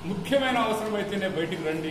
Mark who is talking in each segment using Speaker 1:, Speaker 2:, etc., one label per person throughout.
Speaker 1: ముఖ్యమైన అవసరమైతేనే బయటికి రండి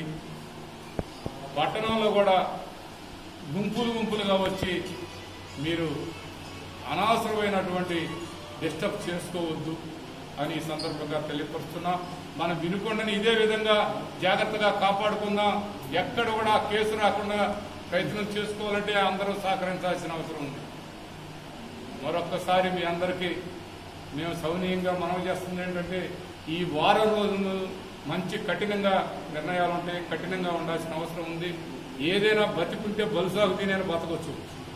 Speaker 1: పట్టణంలో కూడా గుంపులు గుంపులుగా వచ్చి మీరు అనవసరమైనటువంటి డిస్టర్బ్ చేసుకోవద్దు అని ఈ సందర్భంగా తెలియపరుస్తున్నా మనం వినుకొండని ఇదే విధంగా జాగ్రత్తగా కాపాడుకుందాం ఎక్కడ కూడా కేసు రాకుండా ప్రయత్నం చేసుకోవాలంటే అందరూ సహకరించాల్సిన అవసరం ఉంది మరొక్కసారి మీ అందరికీ మేము సౌనీయంగా మనం చేస్తుంది ఏంటంటే ఈ వారం రోజులు మంచి కఠినంగా నిర్ణయాలు ఉంటాయి కఠినంగా ఉండాల్సిన అవసరం ఉంది ఏదైనా బతికుంటే బలుసాగు తినేని బతకొచ్చు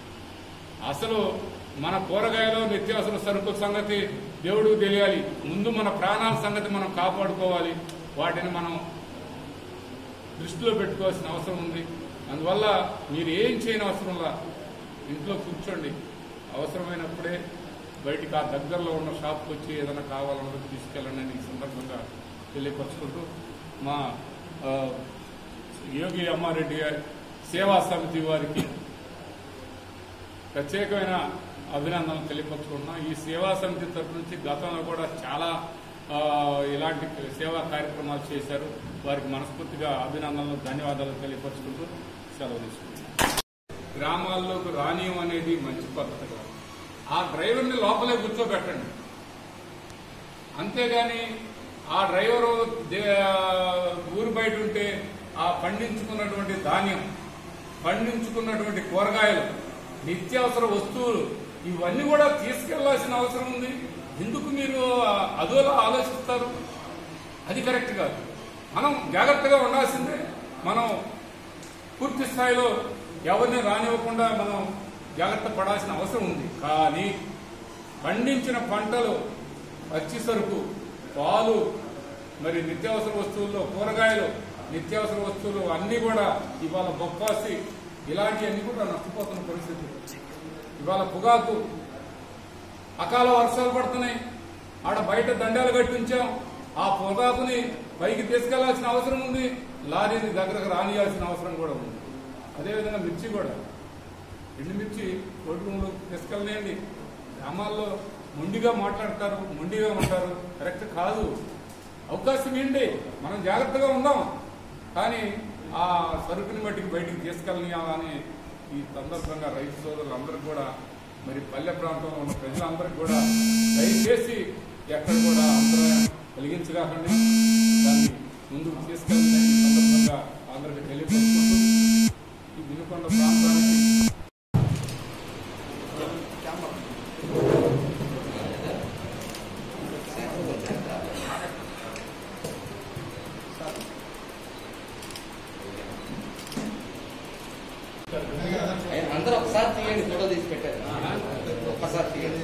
Speaker 1: అసలు మన కూరగాయలు నిత్యావసర సరుకుల సంగతి దేవుడికి తెలియాలి ముందు మన ప్రాణాల సంగతి మనం కాపాడుకోవాలి వాటిని మనం దృష్టిలో పెట్టుకోవాల్సిన అవసరం ఉంది అందువల్ల మీరు ఏం చేయని అవసరంలా ఇంట్లో కూర్చోండి అవసరమైనప్పుడే బయటికి ఆ దగ్గరలో ఉన్న షాప్కి వచ్చి ఏదైనా కావాలన్నది తీసుకెళ్ళండి అని ఈ సందర్భంగా తెలియపరుచుకుంటూ మా ఆ, యోగి అమ్మారెడ్డి గారి సేవా సమితి వారికి ప్రత్యేకమైన అభినందనలు తెలియపరుచుకుంటున్నాం ఈ సేవా సమితి తరఫు నుంచి గతంలో కూడా చాలా ఆ, ఇలాంటి సేవా కార్యక్రమాలు చేశారు వారికి మనస్ఫూర్తిగా అభినందనలు ధన్యవాదాలు తెలియపరుచుకుంటూ సెలవు తీసుకుంటున్నాం గ్రామాల్లోకి రానియం అనేది మంచి పద్ధతి కాదు ఆ డ్రైవర్ని లోపలే కూర్చోబెట్టండి అంతేగాని ఆ డ్రైవరు దే- ఊరు బయట ఉంటే ఆ పండించుకున్నటువంటి ధాన్యం పండించుకున్నటువంటి కూరగాయలు నిత్యావసర వస్తువులు ఇవన్నీ కూడా తీసుకెళ్లాల్సిన అవసరం ఉంది ఎందుకు మీరు అదోలా ఆలోచిస్తారు అది కరెక్ట్ కాదు మనం జాగ్రత్తగా ఉండాల్సిందే మనం పూర్తి స్థాయిలో ఎవరిని రానివ్వకుండా మనం జాగ్రత్త పడాల్సిన అవసరం ఉంది కానీ పండించిన పంటలు పచ్చి సరుకు పాలు మరి నిత్యావసర వస్తువుల్లో కూరగాయలు నిత్యావసర వస్తువులు అన్నీ కూడా ఇవాళ బొప్పాసి ఇలాంటివన్నీ కూడా నష్టపోతున్న పరిస్థితి ఇవాళ పొగాకు అకాల వర్షాలు పడుతున్నాయి ఆడ బయట దండాలు కట్టి ఉంచాం ఆ పొగాకుని పైకి తీసుకెళ్లాల్సిన అవసరం ఉంది లారీని దగ్గరకు రానియాల్సిన అవసరం కూడా ఉంది అదేవిధంగా మిర్చి కూడా ఎండుమిర్చి కోటిరూములు తీసుకెళ్ళలేండి గ్రామాల్లో మొండిగా మాట్లాడతారు మొండిగా ఉంటారు కరెక్ట్ కాదు అవకాశం ఏంటి మనం జాగ్రత్తగా ఉందాం కానీ ఆ సరుకుని మట్టికి బయటికి తీసుకెళ్ళనియాలని ఈ సందర్భంగా రైతు సోదరులందరూ కూడా మరి పల్లె ప్రాంతంలో ఉన్న ప్రజలందరికీ కూడా దయచేసి ఎక్కడ కూడా అంతరాయం కలిగించగాకండి దాన్ని ముందుకు తీసుకెళ్ళాలని ఈ సందర్భంగా అందరికీ తెలియపరుచుకుంటూ ఈ వినుకొండ ప్రాంతానికి
Speaker 2: అందరూ ఒకసారి తీయండి ఫోటో తీసి పెట్టారు ఒక్కసారి తీయండి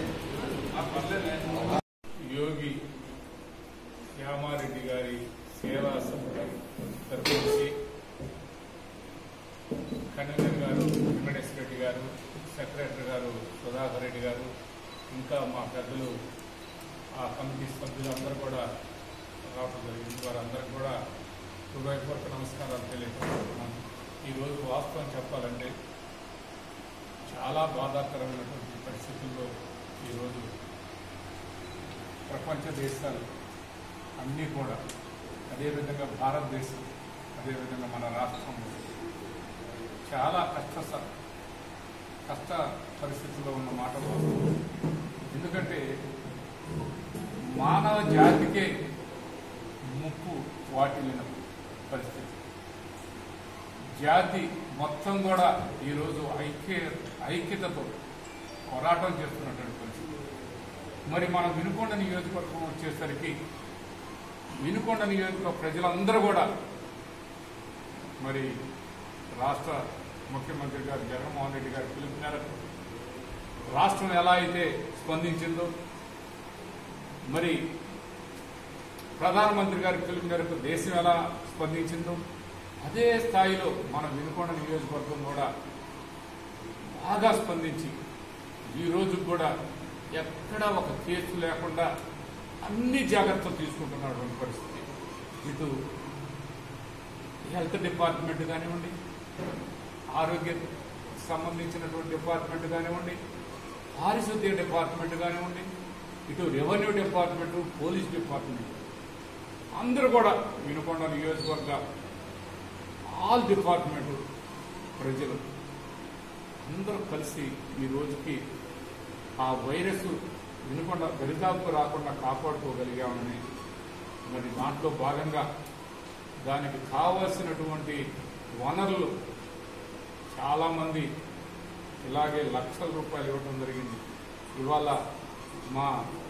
Speaker 1: యోగి శ్యామారెడ్డి గారి సేవా సమితి తరఫు నుంచి కన్వీనర్ గారు వెంకటేశ్వర రెడ్డి గారు సెక్రటరీ గారు సుధాకర్ రెడ్డి గారు ఇంకా మా పెద్దలు ఆ కమిటీ సభ్యులందరూ కూడా రావడం జరిగింది వారందరికీ కూడా హృదయపూర్వక నమస్కారాలు తెలియజేస్తున్నాను ఈరోజు వాస్తవం చెప్పాలంటే చాలా బాధాకరమైనటువంటి పరిస్థితుల్లో ఈరోజు ప్రపంచ దేశాలు అన్నీ కూడా అదేవిధంగా భారతదేశం అదేవిధంగా మన రాష్ట్రం చాలా కష్ట స- కష్ట పరిస్థితుల్లో ఉన్న మాట వాస్తవం. ఎందుకంటే మానవ జాతికే ముప్పు వాటిల్లిన పరిస్థితి జాతి మొత్తం కూడా ఈరోజు ఐక్య ఐక్యతతో పోరాటం చేస్తున్నటువంటి పరిస్థితి మరి మన వినుకొండ నియోజకవర్గం వచ్చేసరికి వినుకొండ నియోజకవర్గ ప్రజలందరూ కూడా మరి రాష్ట్ర ముఖ్యమంత్రి గారు జగన్మోహన్ రెడ్డి గారి పిలుపు మేరకు రాష్ట్రం ఎలా అయితే స్పందించిందో మరి ప్రధానమంత్రి గారి పిలుపు మేరకు దేశం ఎలా స్పందించిందో అదే స్థాయిలో మన వినుకొండ నియోజకవర్గం కూడా బాగా స్పందించి ఈ రోజు కూడా ఎక్కడ ఒక కేసు లేకుండా అన్ని జాగ్రత్తలు తీసుకుంటున్నటువంటి పరిస్థితి ఇటు హెల్త్ డిపార్ట్మెంట్ కానివ్వండి ఆరోగ్య సంబంధించినటువంటి డిపార్ట్మెంట్ కానివ్వండి పారిశుద్ధ్య డిపార్ట్మెంట్ కానివ్వండి ఇటు రెవెన్యూ డిపార్ట్మెంట్ పోలీస్ డిపార్ట్మెంట్ అందరూ కూడా వినుకొండ నియోజకవర్గ ఆల్ డిపార్ట్మెంట్ ప్రజలు అందరూ కలిసి ఈ రోజుకి ఆ వైరస్ వినుకొండ దరిదాపు రాకుండా కాపాడుకోగలిగామని మరి దాంట్లో భాగంగా దానికి కావలసినటువంటి వనరులు చాలామంది ఇలాగే లక్షల రూపాయలు ఇవ్వడం జరిగింది ఇవాళ మా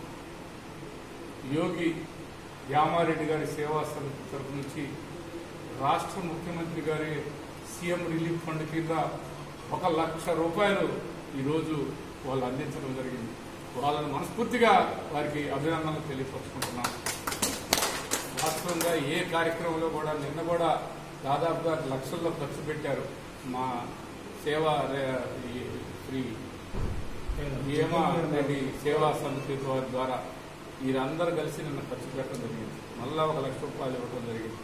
Speaker 1: యోగి యామారెడ్డి గారి సేవా సమితి తరపు నుంచి రాష్ట్ర ముఖ్యమంత్రి గారి సీఎం రిలీఫ్ ఫండ్ కింద ఒక లక్ష రూపాయలు ఈరోజు వాళ్ళు అందించడం జరిగింది వాళ్ళని మనస్ఫూర్తిగా వారికి అభినందనలు తెలియపరుచుకుంటున్నాం వాస్తవంగా ఏ కార్యక్రమంలో కూడా నిన్న కూడా దాదాపుగా లక్షల్లో ఖర్చు పెట్టారు మా సేవ రే- ఈ శ్రీ ఏమా రెడ్డి సేవా సమితి ద్వా- ద్వారా వీరందరూ కలిసి నిన్న ఖర్చు పెట్టడం జరిగింది మళ్ళా ఒక లక్ష రూపాయలు ఇవ్వడం జరిగింది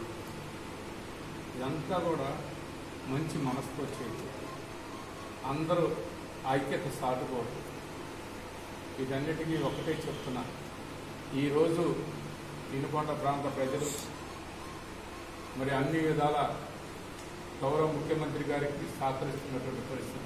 Speaker 1: ఇదంతా కూడా మంచి మనసుతో చేయటం అందరూ ఐక్యత సాటుకోవడం వీటన్నిటికీ ఒకటే చెప్తున్నా ఈరోజు ఈనుకొండ ప్రాంత ప్రజలు మరి అన్ని విధాల గౌరవ ముఖ్యమంత్రి గారికి సహకరిస్తున్నటువంటి పరిస్థితి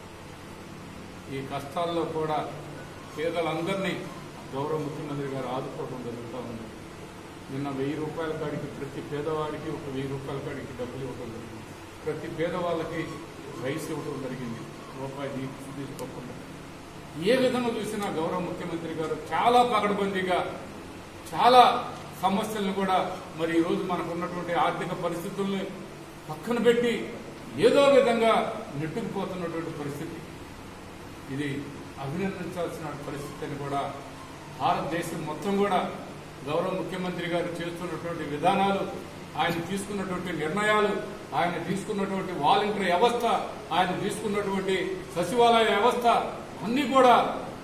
Speaker 1: ఈ కష్టాల్లో కూడా పేదలందరినీ గౌరవ ముఖ్యమంత్రి గారు ఆదుకోవడం జరుగుతూ ఉంది నిన్న వెయ్యి రూపాయల కాడికి ప్రతి పేదవాడికి ఒక వెయ్యి రూపాయల కాడికి డబ్బులు ఇవ్వడం జరిగింది ప్రతి పేదవాళ్ళకి రైస్ ఇవ్వడం జరిగింది రూపాయి తీ- తీసుకోకుండా ఏ విధంగా చూసినా గౌరవ ముఖ్యమంత్రి గారు చాలా పకడ్బందీగా చాలా సమస్యలను కూడా మరి ఈరోజు మనకు ఉన్నటువంటి ఆర్థిక పరిస్థితుల్ని పక్కన పెట్టి ఏదో విధంగా నెట్టుకుపోతున్నటువంటి పరిస్థితి ఇది అభినందించాల్సిన పరిస్థితి అని కూడా భారతదేశం మొత్తం కూడా గౌరవ ముఖ్యమంత్రి గారు చేస్తున్నటువంటి విధానాలు ఆయన తీసుకున్నటువంటి నిర్ణయాలు ఆయన తీసుకున్నటువంటి వాలంటరీ వ్యవస్థ ఆయన తీసుకున్నటువంటి సచివాలయ వ్యవస్థ అన్ని కూడా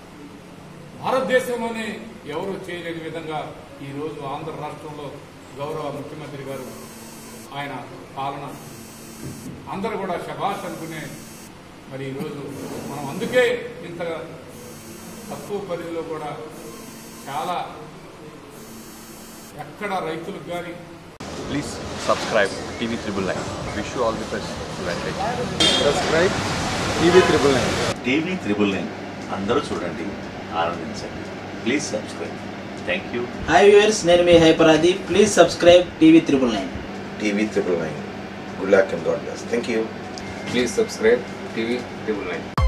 Speaker 1: భారతదేశంలోనే ఎవరు చేయలేని విధంగా ఈ రోజు ఆంధ్ర రాష్ట్రంలో గౌరవ ముఖ్యమంత్రి గారు ఆయన పాలన అందరూ కూడా శభాష్ అనుకునే మరి ఈరోజు మనం అందుకే ఇంత తక్కువ పరిధిలో కూడా చాలా ఎక్కడ రైతులకు కానీ
Speaker 3: Please subscribe TV Triple Nine. Wish you all the best. Advantage.
Speaker 4: Subscribe TV triple nine
Speaker 5: TV triple nine అందరూ చూడండి ఆనందించండి please subscribe thank you
Speaker 6: hi viewers నేను మీ హైపరాది please subscribe TV triple nine
Speaker 7: TV triple nine. Good luck and God bless. Thank you.
Speaker 4: Please subscribe TV triple nine